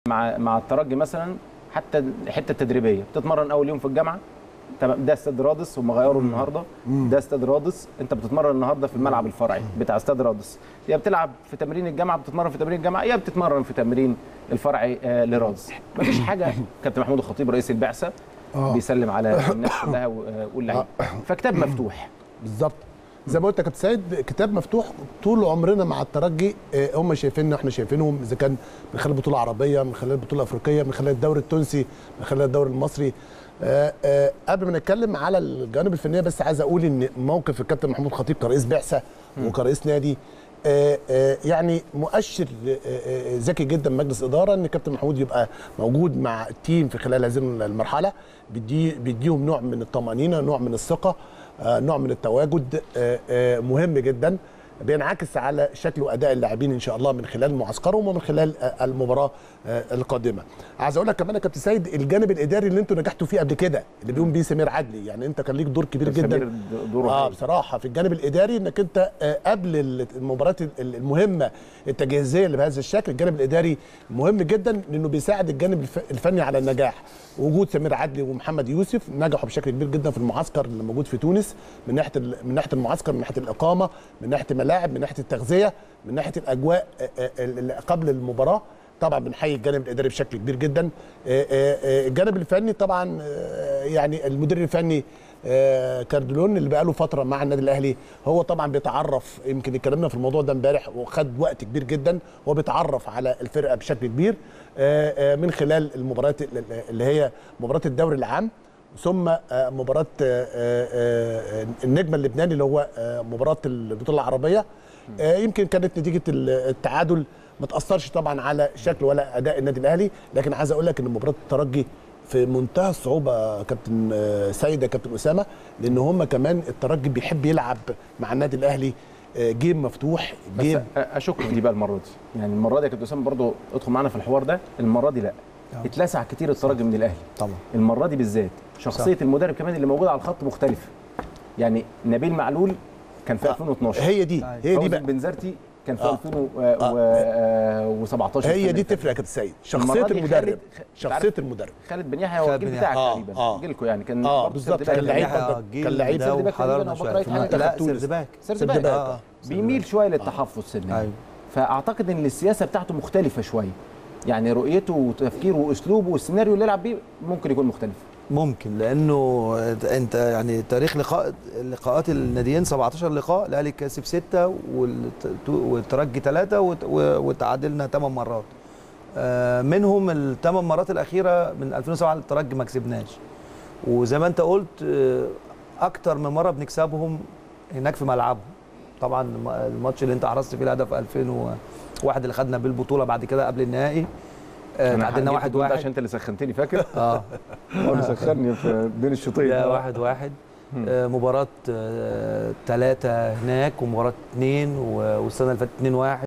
مع مع الترجي مثلا حتى الحته التدريبيه بتتمرن اول يوم في الجامعه تمام ده استاد رادس هم غيروا النهارده ده استاد رادس انت بتتمرن النهارده في الملعب الفرعي بتاع استاد رادس يا بتلعب في تمرين الجامعه بتتمرن في تمرين الجامعه يا بتتمرن في تمرين الفرعي آه لرادس مفيش حاجه كابتن محمود الخطيب رئيس البعثه بيسلم على الناس كلها و- آه، واللعيبه فكتاب مفتوح بالظبط زي ما قلت يا كابتن سيد كتاب مفتوح طول عمرنا مع الترجي آه، هم شايفيننا احنا شايفينهم اذا كان من خلال بطوله عربيه من خلال بطوله افريقيه من خلال الدوري التونسي من خلال الدوري المصري آه، آه، قبل ما نتكلم على الجوانب الفنيه بس عايز اقول ان موقف الكابتن محمود خطيب كرئيس بعثه وكرئيس نادي آه، آه، يعني مؤشر آه، آه، ذكي جدا من مجلس اداره ان كابتن محمود يبقى موجود مع التيم في خلال هذه المرحله بيدي بيديهم نوع من الطمانينه نوع من الثقه آه، نوع من التواجد آه، آه، مهم جدا بينعكس على شكل واداء اللاعبين ان شاء الله من خلال معسكرهم ومن خلال آه، المباراه آه، القادمه. عايز اقول لك كمان يا كابتن سيد الجانب الاداري اللي انتوا نجحتوا فيه قبل كده اللي بيقوم بيه سمير عدلي يعني انت كان ليك دور كبير سمير جدا دوره اه هايل. بصراحه في الجانب الاداري انك انت آه، قبل المباريات ال- المهمه التجهيزيه اللي بهذا الشكل الجانب الاداري مهم جدا لانه بيساعد الجانب الف- الفني على النجاح وجود سمير عدلي ومحمد يوسف نجحوا بشكل كبير جدا في المعسكر اللي موجود في تونس من ناحيه ال- من ناحيه المعسكر من ناحيه الاقامه من ناحيه الملاعب من ناحيه التغذيه من ناحيه الاجواء آه، آه، اللي قبل المباراه طبعا بنحيي الجانب الاداري بشكل كبير جدا آه، آه، آه، الجانب الفني طبعا آه، يعني المدير الفني آه، كاردلون اللي بقاله فتره مع النادي الاهلي هو طبعا بيتعرف يمكن اتكلمنا في الموضوع ده امبارح وخد وقت كبير جدا هو بيتعرف على الفرقه بشكل كبير آه، آه، من خلال المباريات اللي هي مباراه الدوري العام ثم آه، مباراه آه، آه، آه، النجم اللبناني اللي هو آه، مباراه البطوله العربيه آه، يمكن كانت نتيجه ال- التعادل ما تاثرش طبعا على شكل ولا اداء النادي الاهلي لكن عايز اقول لك ان مباراه الترجي في منتهى الصعوبه يا كابتن آه، سيد يا كابتن اسامه لان هم كمان الترجي بيحب يلعب مع النادي الاهلي آه، جيم مفتوح بس جيم اشك في دي بقى المره دي يعني المره دي يا كابتن اسامه برضه ادخل معانا في الحوار ده المره دي لا اتلسع كتير الترجي من الاهلي طبعا المره دي بالذات شخصيه المدرب كمان اللي موجوده على الخط مختلفه يعني نبيل معلول كان في 2012 هي دي هي دي فوزي بقى البنزرتي كان في آه. 2017 هي دي تفرق يا كابتن سيد شخصيه المرة دي المدرب خالد- شخصيه المدرب خالد بن يحيى هو خالد الجيل بن بتاعك يحيى. تقريبا آه، آه. جيلكم يعني كان آه، برضه بالظبط، سيرد باك كان لعيب يعني. برضه. كان لعيب سيرد سيرد باك حضرنا تقريباً أو شويه بقرأت في حاجة المنطقة. لا تونس. سيرد باك سيرد سيرد باك باك. آه. بيميل شويه للتحفظ سنه أيوة. فاعتقد ان السياسه بتاعته مختلفه شويه يعني رؤيته وتفكيره واسلوبه والسيناريو اللي يلعب بيه ممكن يكون مختلف ممكن لانه انت يعني تاريخ لقاء لقاءات الناديين 17 لقاء الاهلي كسب 6 والترجي 3 وتعادلنا 8 مرات آه، منهم الثمان مرات الاخيره من 2007 الترجي ما كسبناش وزي ما انت قلت آه، اكتر من مره بنكسبهم هناك في ملعبهم طبعا الم- الماتش اللي انت حرصت فيه الهدف 2001 اللي خدنا بالبطوله بعد كده قبل النهائي آه، تعادلنا جبت واحد الجول ده عشان واحد انت اللي سخنتني فاكر اه هو اللي سخني في بين الشوطين ده واحد واحد آه، مباراة ثلاثة هناك ومباراة اثنين والسنة اللي فاتت اتنين واحد